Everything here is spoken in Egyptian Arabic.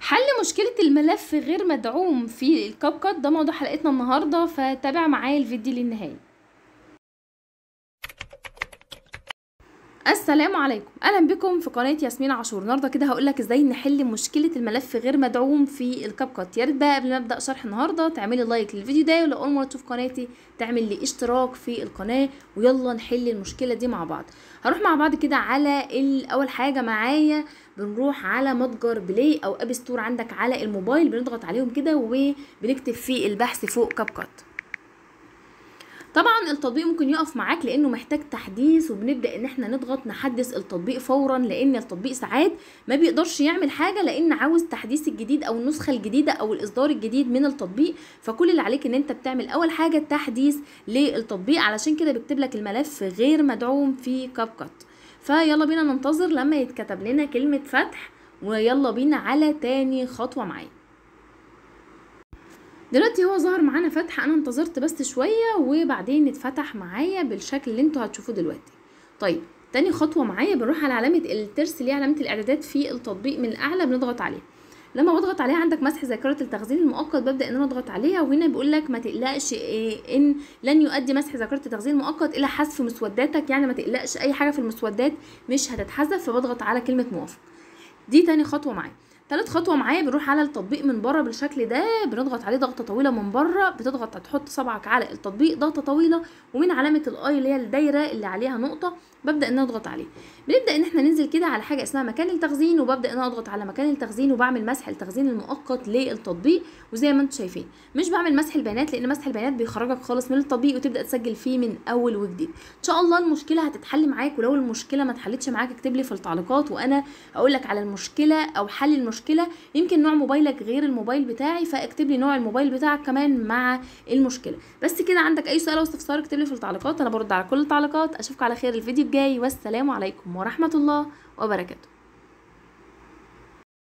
حل مشكلة الملف غير مدعوم في الكاب كات ده موضوع حلقتنا النهاردة فتابع معايا الفيديو للنهاية السلام عليكم اهلا بكم في قناه ياسمين عاشور النهارده كده هقول لك ازاي نحل مشكله الملف غير مدعوم في الكاب كات يا ريت بقى قبل ما ابدا شرح النهارده تعملي لايك للفيديو ده ولو اول مره تشوف قناتي تعمل لي اشتراك في القناه ويلا نحل المشكله دي مع بعض هروح مع بعض كده على اول حاجه معايا بنروح على متجر بلاي او اب ستور عندك على الموبايل بنضغط عليهم كده وبنكتب في البحث فوق كاب كات طبعا التطبيق ممكن يقف معاك لانه محتاج تحديث وبنبدا ان احنا نضغط نحدث التطبيق فورا لان التطبيق ساعات ما بيقدرش يعمل حاجه لان عاوز تحديث الجديد او النسخه الجديده او الاصدار الجديد من التطبيق فكل اللي عليك ان انت بتعمل اول حاجه تحديث للتطبيق علشان كده بيكتب لك الملف غير مدعوم في كاب كات فيلا بينا ننتظر لما يتكتب لنا كلمه فتح ويلا بينا على تاني خطوه معايا دلوقتي هو ظهر معانا فتح انا انتظرت بس شويه وبعدين اتفتح معايا بالشكل اللي انتوا هتشوفوه دلوقتي طيب تاني خطوه معايا بنروح على علامه الترس اللي هي علامه الاعدادات في التطبيق من الاعلى بنضغط عليها لما بضغط عليها عندك مسح ذاكره التخزين المؤقت ببدا ان انا اضغط عليها وهنا بيقول لك ما تقلقش إيه ان لن يؤدي مسح ذاكره التخزين المؤقت الى حذف مسوداتك يعني ما تقلقش اي حاجه في المسودات مش هتتحذف فبضغط على كلمه موافق دي تاني خطوه معايا تالت خطوه معايا بنروح على التطبيق من بره بالشكل ده بنضغط عليه ضغطه طويله من بره بتضغط هتحط صبعك على التطبيق ضغطه طويله ومن علامه الاي اللي هي الدايره اللي عليها نقطه ببدا ان اضغط عليه بنبدا ان احنا ننزل كده على حاجه اسمها مكان التخزين وببدا ان اضغط على مكان التخزين وبعمل مسح التخزين المؤقت للتطبيق وزي ما انتم شايفين مش بعمل مسح البيانات لان مسح البيانات بيخرجك خالص من التطبيق وتبدا تسجل فيه من اول وجديد ان شاء الله المشكله هتتحل معاك ولو المشكله ما اتحلتش معاك اكتب لي في التعليقات وانا اقول لك على المشكله او حل المشكله يمكن نوع موبايلك غير الموبايل بتاعي فاكتب لي نوع الموبايل بتاعك كمان مع المشكله بس كده عندك اي سؤال او استفسار اكتب لي في التعليقات انا برد على كل التعليقات اشوفكم على خير الفيديو الجاي والسلام عليكم ورحمه الله وبركاته